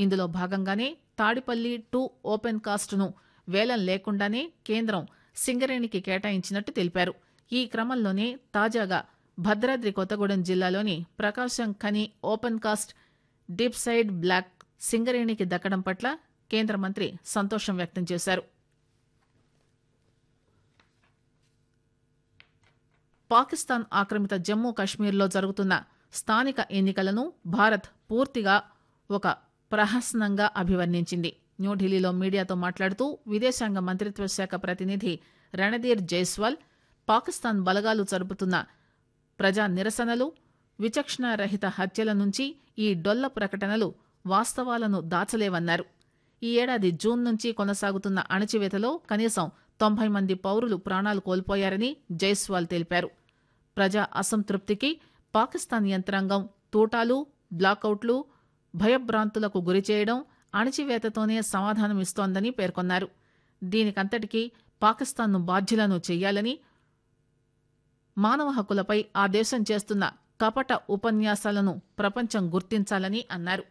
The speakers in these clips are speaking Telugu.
ఇందులో భాగంగానే తాడిపల్లి టు ఓపెన్ కాస్ట్ను వేలం లేకుండానే కేంద్రం సింగరేణికి కేటాయించినట్టు తెలిపారు ఈ క్రమంలోనే తాజాగా భద్రాద్రి కొత్తగూడెం జిల్లాలోని Prakasam Khani open cast deep side block సింగరేణికి దక్కడం పట్ల కేంద్ర మంత్రి సంతోషం వ్యక్తం చేశారు పాకిస్తాన్ ఆక్రమిత జమ్మూ కశ్మీర్లో జరుగుతున్న స్థానిక ఎన్నికలను భారత్ పూర్తిగా ఒక ప్రహసనంగా అభివర్ణించింది న్యూఢిల్లీలో మీడియాతో మాట్లాడుతూ విదేశాంగ మంత్రిత్వ శాఖ ప్రతినిధి రణధీర్ జైస్వాల్ పాకిస్తాన్ బలగాలు జరుపుతున్న ప్రజా నిరసనలు విచక్షణారహిత హత్యల నుంచి ఈ డొల్ల ప్రకటనలు వాస్తవాలను దాచలేవన్నారు ఈ ఏడాది జూన్ నుంచి కొనసాగుతున్న అణచివేతలో కనీసం తొంభై మంది పౌరులు ప్రాణాలు కోల్పోయారని జైస్వాల్ తెలిపారు ప్రజా అసంతృప్తికి పాకిస్తాన్ యంత్రాంగం తూటాలు బ్లాకౌట్లు భయభ్రాంతులకు గురిచేయడం అణచివేతతోనే సమాధానమిస్తోందని పేర్కొన్నారు దీనికంతటికీ పాకిస్తాన్ను బాధ్యులను చెయ్యాలని మానవ హక్కులపై ఆ దేశం చేస్తున్న కపట ఉపన్యాసాలను ప్రపంచం గుర్తించాలని అన్నారు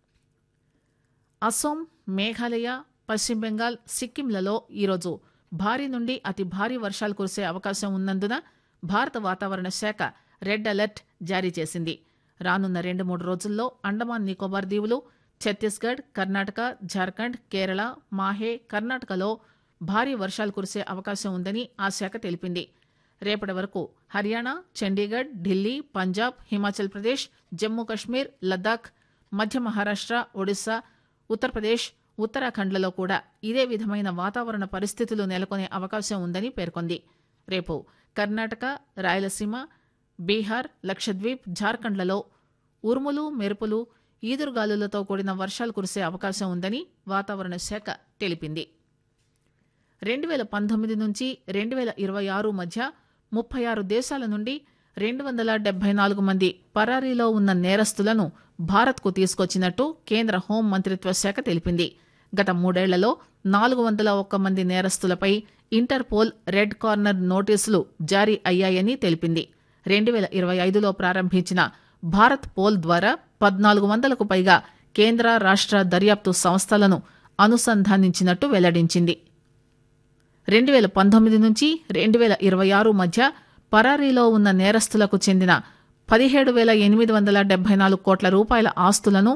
అసోం మేఘాలయ పశ్చిమ బెంగాల్ సిక్కింలలో ఈరోజు భారీ నుండి అతి భారీ వర్షాలు కురిసే అవకాశం ఉన్నందున భారత వాతావరణ శాఖ రెడ్ అలర్ట్ జారీ చేసింది రానున్న రెండు మూడు రోజుల్లో అండమాన్ నికోబార్ దీవులు ఛత్తీస్గఢ్ కర్ణాటక జార్ఖండ్ కేరళ మాహే కర్ణాటకలో భారీ వర్షాలు కురిసే అవకాశం ఉందని ఆ శాఖ తెలిపింది రేపటి వరకు హర్యానా చండీగఢ్ ఢిల్లీ పంజాబ్ హిమాచల్ ప్రదేశ్ జమ్మూ కశ్మీర్ లద్దాఖ్ మధ్య మహారాష్ట్ర ఒడిశా ఉత్తరప్రదేశ్ ఉత్తరాఖండ్లలో కూడా ఇదే విధమైన వాతావరణ పరిస్థితులు నెలకొనే అవకాశం ఉందని పేర్కొంది రేపు కర్ణాటక రాయలసీమ బీహార్ లక్షద్వీప్ జార్ఖండ్లలో ఉరుములు మెరుపులు ఈదురుగాలులతో కూడిన వర్షాలు కురిసే అవకాశం ఉందని వాతావరణ శాఖ తెలిపింది రెండు వేల పంతొమ్మిది నుంచి రెండు వేల ఇరవై ఆరు మధ్య ముప్పై ఆరు దేశాల నుండి రెండు వందల డెబ్బై నాలుగు మంది పరారీలో ఉన్న నేరస్తులను భారత్కు తీసుకొచ్చినట్టు కేంద్ర హోం మంత్రిత్వ శాఖ తెలిపింది గత మూడేళ్లలో నాలుగు వందల ఒక్క మంది నేరస్తులపై ఇంటర్పోల్ రెడ్ కార్నర్ నోటీసులు జారీ అయ్యాయని తెలిపింది రెండు వేల ఇరవై ఐదులో ప్రారంభించిన భారత్ పోల్ ద్వారా పద్నాలుగు వందలకు పైగా కేంద్ర రాష్ట్ర దర్యాప్తు సంస్థలను అనుసంధానించినట్టు వెల్లడించింది రెండు వేల పంతొమ్మిది నుంచి రెండు వేల ఇరవై ఆరు మధ్య పరారీలో ఉన్న నేరస్తులకు చెందిన పదిహేడు వేల ఎనిమిది వందల డెబ్బై నాలుగు కోట్ల రూపాయల ఆస్తులను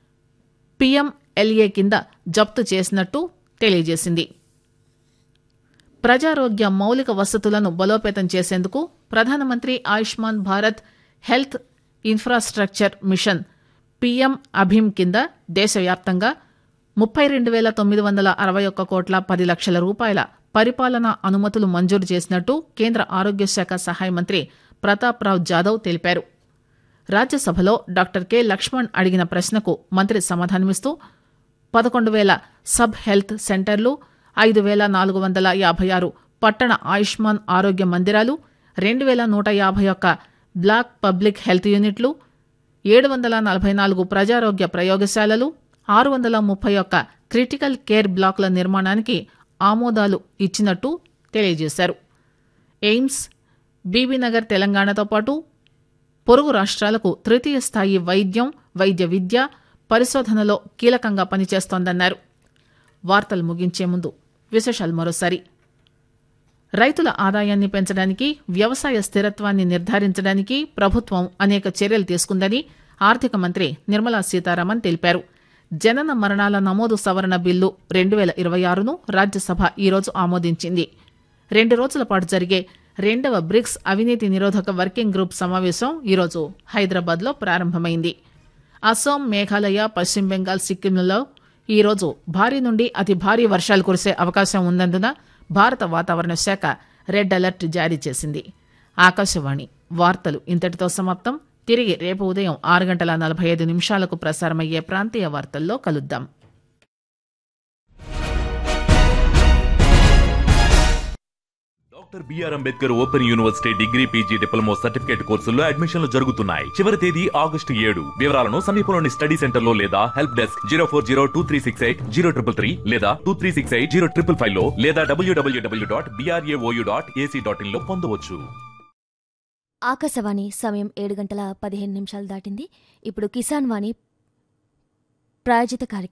పీఎంఎల్ఏ కింద జప్తు చేసినట్టు తెలియజేసింది ప్రజారోగ్య మౌలిక వసతులను బలోపేతం చేసేందుకు ప్రధానమంత్రి Ayushman Bharat health infrastructure mission PM అభిమ్ కింద దేశవ్యాప్తంగా ముప్పై రెండు వేల తొమ్మిది వందల అరవై ఒక్క కోట్ల పది లక్షల రూపాయల పరిపాలనా అనుమతులు మంజూరు చేసినట్టు కేంద్ర ఆరోగ్య శాఖ సహాయ మంత్రి ప్రతాప్ రావ్ జాదవ్ తెలిపారు రాజ్యసభలో డాక్టర్ కె లక్ష్మణ్ అడిగిన ప్రశ్నకు మంత్రి సమాధానమిస్తూ పదకొండు వేల సబ్ హెల్త్ సెంటర్లు ఐదు వేల నాలుగు వందల యాభై ఆరు పట్టణ ఆయుష్మాన్ ఆరోగ్య మందిరాలు రెండు వేల నూట యాభై ఒక్క బ్లాక్ పబ్లిక్ హెల్త్ యూనిట్లు ఏడు వందల నలభై నాలుగు ప్రజారోగ్య ప్రయోగశాలలు ఆరు వందల ముప్పై ఒక్క క్రిటికల్ కేర్ బ్లాకుల నిర్మాణానికి ఆమోదాలు ఇచ్చినట్టు తెలియజేశారు ఎయిమ్స్ బీబీనగర్ తెలంగాణతో పాటు పొరుగు రాష్ట్రాలకు తృతీయ స్థాయి వైద్యం వైద్య విద్య పరిశోధనలో కీలకంగా పనిచేస్తోందన్నారు వార్తలు ముగించే ముందు విశేషాలు మరోసారి రైతుల ఆదాయాన్ని పెంచడానికి వ్యవసాయ స్థిరత్వాన్ని నిర్ధారించడానికి ప్రభుత్వం అనేక చర్యలు తీసుకుందని ఆర్థిక మంత్రి నిర్మలా సీతారామన్ తెలిపారు జనన మరణాల నమోదు సవరణ బిల్లు రెండు వేల ఇరవై ఆరును రాజ్యసభ ఈరోజు ఆమోదించింది రెండు రోజుల పాటు జరిగే రెండవ బ్రిక్స్ అవినీతి నిరోధక వర్కింగ్ గ్రూప్ సమావేశం ఈరోజు హైదరాబాద్లో ప్రారంభమైంది అస్సాం మేఘాలయ పశ్చిమ బెంగాల్ సిక్కింలలో ఈరోజు భారీ నుండి అతి భారీ వర్షాలు కురిసే అవకాశం ఉన్నందున భారత వాతావరణ శాఖ రెడ్ అలర్ట్ జారీ చేసింది ఆకాశవాణి వార్తలు ఇంతటితో సమాప్తం తిరిగి రేపు ఉదయం ఆరు గంటల నలభై ఐదు నిమిషాలకు ప్రసారమయ్యే ప్రాంతీయ వార్తల్లో కలుద్దాం doctor B R Ambedkar open university degree PG diploma certificate కోర్సుల్లో అడ్మిషన్లు జరుగుతున్నాయి చివరి తేదీ ఆగస్టు ఏడు వివరాలను సమీపంలోని స్టడీ సెంటర్ లో లేదా help desk zero four zero two three six eight zero triple three లేదా two three six eight zero triple five లో లేదా W W W dot B R A O U dot A C dot in లో పొందవచ్చు ఆకాశవాణి సమయం ఏడు గంటల పదిహేను నిమిషాలు దాటింది ఇప్పుడు కిసాన్ వాణి ప్రాయోజిత కార్యక్రమం